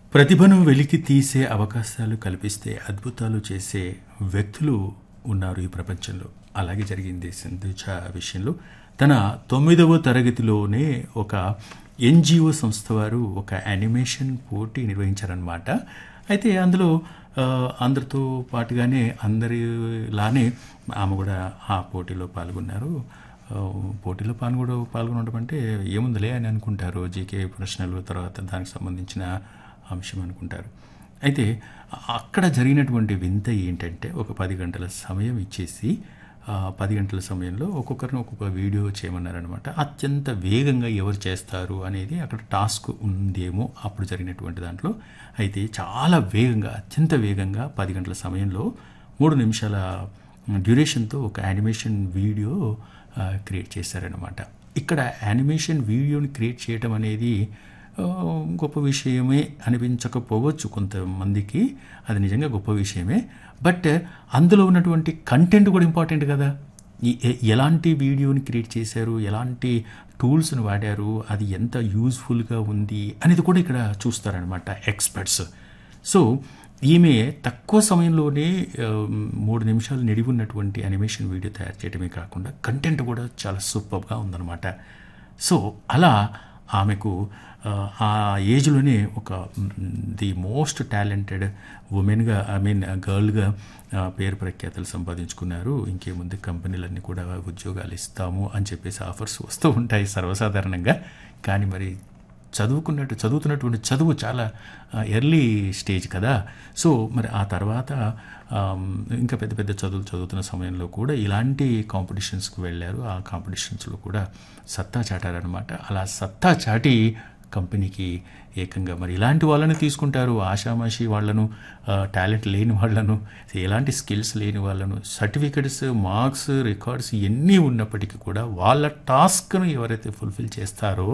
ప్రతిభను వెలికి తీసే అవకాశాలు కల్పిస్తే అద్భుతాలు చేసే వ్యక్తులు ఉన్నారు ఈ ప్రపంచంలో అలాగే జరిగింది సింధుజ విషయంలో తన తొమ్మిదవ తరగతిలోనే ఒక ఎన్జిఓ సంస్థ వారు ఒక యానిమేషన్ పోటీ నిర్వహించారనమాట అయితే అందులో ఆ, అందరితో పాటుగానే అందరిలానే ఆమె కూడా ఆ పోటీలో పాల్గొన్నారు ఆ, పోటీలో పాల్గొన పాల్గొనడం అంటే ఏముందిలే అని అనుకుంటారు జీకే ప్రశ్నలు తర్వాత దానికి సంబంధించిన అంశం అనుకుంటారు అయితే అక్కడ జరిగినటువంటి వింత ఏంటంటే ఒక పది గంటల సమయం ఇచ్చేసి ఆ పది గంటల సమయంలో ఒక్కొక్కరిని ఒక్కొక్క వీడియో చేయమన్నారనమాట అత్యంత వేగంగా ఎవరు చేస్తారు అనేది అక్కడ టాస్క్ ఉందేమో అప్పుడు జరిగినటువంటి దాంట్లో అయితే చాలా వేగంగా అత్యంత వేగంగా పది గంటల సమయంలో మూడు నిమిషాల డ్యూరేషన్తో ఒక యానిమేషన్ వీడియో ఆ, క్రియేట్ చేశారనమాట ఇక్కడ యానిమేషన్ వీడియోని క్రియేట్ చేయడం అనేది ఆ, గొప్ప విషయమే అనిపించకపోవచ్చు కొంతమందికి అది నిజంగా గొప్ప విషయమే బట్ అందులో ఉన్నటువంటి కంటెంట్ కూడా ఇంపార్టెంట్ కదా ఈ ఎ- ఎలాంటి వీడియోని క్రియేట్ చేశారు ఎలాంటి టూల్స్ని వాడారు అది ఎంత యూజ్ఫుల్గా ఉంది అనేది కూడా ఇక్కడ చూస్తారనమాట ఎక్స్పర్ట్స్ సో ఈమె తక్కువ సమయంలోనే ఆ, మూడు నిమిషాలు నిడివి ఉన్నటువంటి యానిమేషన్ వీడియో తయారు చేయడమే కాకుండా కంటెంట్ కూడా చాలా సూపర్గా ఉందన్నమాట సో అలా ఆమెకు ఆ, ఆ ఏజ్లోనే ఒక ది మోస్ట్ టాలెంటెడ్ ఉమెన్గా ఐ మీన్ గర్ల్గా పేరు ప్రఖ్యాతలు సంపాదించుకున్నారు ఇంకేముంది కంపెనీలన్నీ కూడా ఉద్యోగాలు ఇస్తాము అని చెప్పేసి ఆఫర్స్ వస్తూ ఉంటాయి సర్వసాధారణంగా కానీ మరి చదువుకున్నట్టు చదువుతున్నటువంటి చదువు చాలా ఎర్లీ స్టేజ్ కదా సో మరి ఆ తర్వాత ఆమ్, ఇంకా పెద్ద పెద్ద చదువులు చదువుతున్న సమయంలో కూడా ఇలాంటి కాంపిటీషన్స్కి వెళ్ళారు ఆ కాంపిటీషన్స్లో కూడా సత్తా చాటారనమాట అలా సత్తా చాటి కంపెనీకి ఏకంగా మరి ఇలాంటి వాళ్ళని తీసుకుంటారు ఆషామాషి వాళ్ళను టాలెంట్ లేని వాళ్ళను ఎలాంటి స్కిల్స్ లేని వాళ్ళను సర్టిఫికెట్స్ మార్క్స్ రికార్డ్స్ ఎన్ని ఉన్నప్పటికీ కూడా వాళ్ళ టాస్క్ను ఎవరైతే ఫుల్ఫిల్ చేస్తారో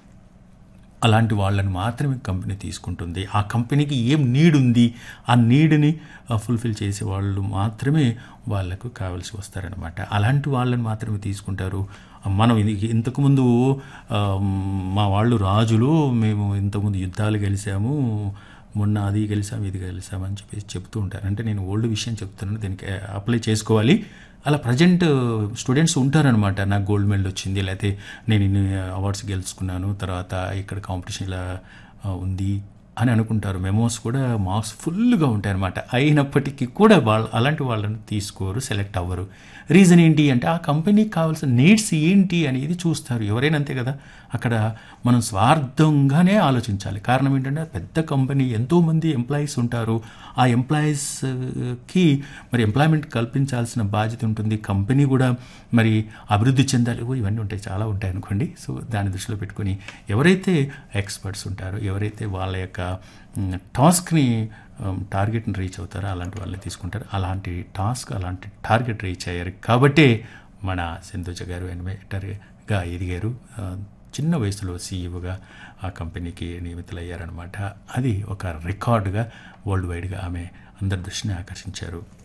అలాంటి వాళ్ళని మాత్రమే కంపెనీ తీసుకుంటుంది ఆ కంపెనీకి ఏం నీడ్ ఉంది ఆ నీడ్ని ఫుల్ఫిల్ చేసే వాళ్ళు మాత్రమే వాళ్ళకు కావాల్సి వస్తారనమాట అలాంటి వాళ్ళని మాత్రమే తీసుకుంటారు మనం ఇది ఇంతకుముందు ఆ, మా వాళ్ళు రాజులు మేము ఇంతకుముందు యుద్ధాలు గెలిచాము మొన్న అది గెలిచాము ఇది గెలిచాము అని చెప్పేసి చెప్తూ ఉంటారు అంటే నేను ఓల్డ్ విషయం చెప్తున్నాను దీనికి అప్లై చేసుకోవాలి అలా ప్రజెంట్ స్టూడెంట్స్ ఉంటారనమాట నాకు గోల్డ్ మెడల్ వచ్చింది లేకపోతే నేను ఇన్ని అవార్డ్స్ గెలుచుకున్నాను తర్వాత ఇక్కడ కాంపిటీషన్ ఇలా ఆ, ఉంది అని అనుకుంటారు మెమోస్ కూడా మార్క్స్ ఫుల్గా ఉంటాయి అనమాట అయినప్పటికీ కూడా వాళ్ళు అలాంటి వాళ్ళని తీసుకోరు సెలెక్ట్ అవ్వరు రీజన్ ఏంటి అంటే ఆ కంపెనీకి కావాల్సిన నీడ్స్ ఏంటి అనేది చూస్తారు ఎవరైనా అంతే కదా అక్కడ మనం స్వార్థంగానే ఆలోచించాలి కారణం ఏంటంటే పెద్ద కంపెనీ ఎంతోమంది ఎంప్లాయీస్ ఉంటారు ఆ ఎంప్లాయీస్కి మరి ఎంప్లాయ్మెంట్ కల్పించాల్సిన బాధ్యత ఉంటుంది కంపెనీ కూడా మరి అభివృద్ధి చెందాలి ఓ ఇవన్నీ ఉంటాయి చాలా ఉంటాయి అనుకోండి సో దాన్ని దృష్టిలో పెట్టుకొని ఎవరైతే ఎక్స్పర్ట్స్ ఉంటారో ఎవరైతే వాళ్ళ యొక్క మ్, టాస్క్ని మ్, టార్గెట్ని రీచ్ అవుతారో అలాంటి వాళ్ళని తీసుకుంటారు అలాంటి టాస్క్ అలాంటి టార్గెట్ రీచ్ అయ్యారు కాబట్టే మన సింధుజ గారు ఇన్వెస్టర్గా ఎదిగారు ఆ, చిన్న వయసులో సీఈఓగా ఆ కంపెనీకి నియమితులయ్యారనమాట అది ఒక రికార్డుగా వరల్డ్ వైడ్గా ఆమె అందరి దృష్టిని ఆకర్షించారు